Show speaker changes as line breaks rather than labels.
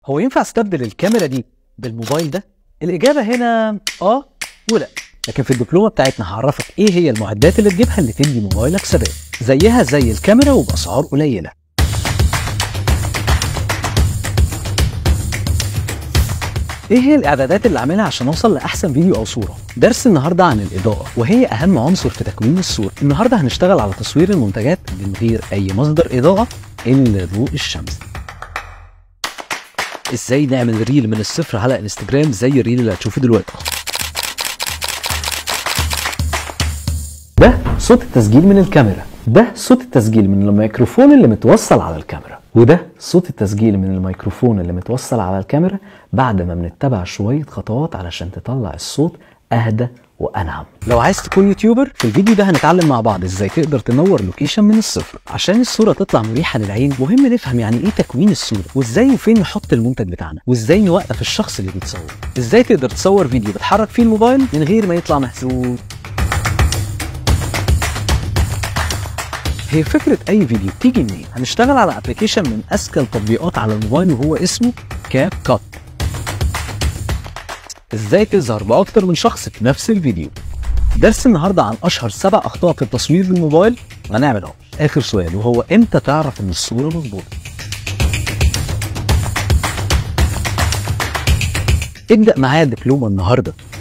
هو ينفع استبدل الكاميرا دي بالموبايل ده؟ الإجابة هنا آه ولا لكن في الدبلومة بتاعتنا هعرفك إيه هي المعدات اللي تجيبها اللي تدي موبايلك ثبات زيها زي الكاميرا وبأسعار قليلة ايه هي الاعدادات اللي اعملها عشان اوصل لاحسن فيديو او صوره درس النهارده عن الاضاءه وهي اهم عنصر في تكوين الصوره النهارده هنشتغل على تصوير المنتجات من غير اي مصدر اضاءه الا ضوء الشمس ازاي نعمل ريل من الصفر على انستجرام زي الريل اللي هتشوفه دلوقتي ده صوت التسجيل من الكاميرا ده صوت التسجيل من الميكروفون اللي متوصل على الكاميرا وده صوت التسجيل من الميكروفون اللي متوصل على الكاميرا بعد ما بنتبع شوية خطوات علشان تطلع الصوت أهدى وأنعم لو عايز تكون يوتيوبر في الفيديو ده هنتعلم مع بعض ازاي تقدر تنور لوكيشن من الصفر عشان الصورة تطلع مريحة للعين مهم نفهم يعني ايه تكوين الصورة وازاي وفين نحط المنتج بتاعنا وازاي نوقف الشخص اللي بيتصور ازاي تقدر تصور فيديو بتحرك فيه الموبايل من غير ما يطلع مهزوز هي فكرة أي فيديو بتيجي منين؟ هنشتغل على ابلكيشن من أذكى التطبيقات على الموبايل وهو اسمه كاب كات. إزاي تظهر بأكتر من شخص في نفس الفيديو؟ درس النهارده عن أشهر سبع أخطاء في التصوير بالموبايل هنعمل أهو. آخر سؤال وهو إمتى تعرف إن الصورة مظبوطة؟ ابدأ معايا الدبلومة النهارده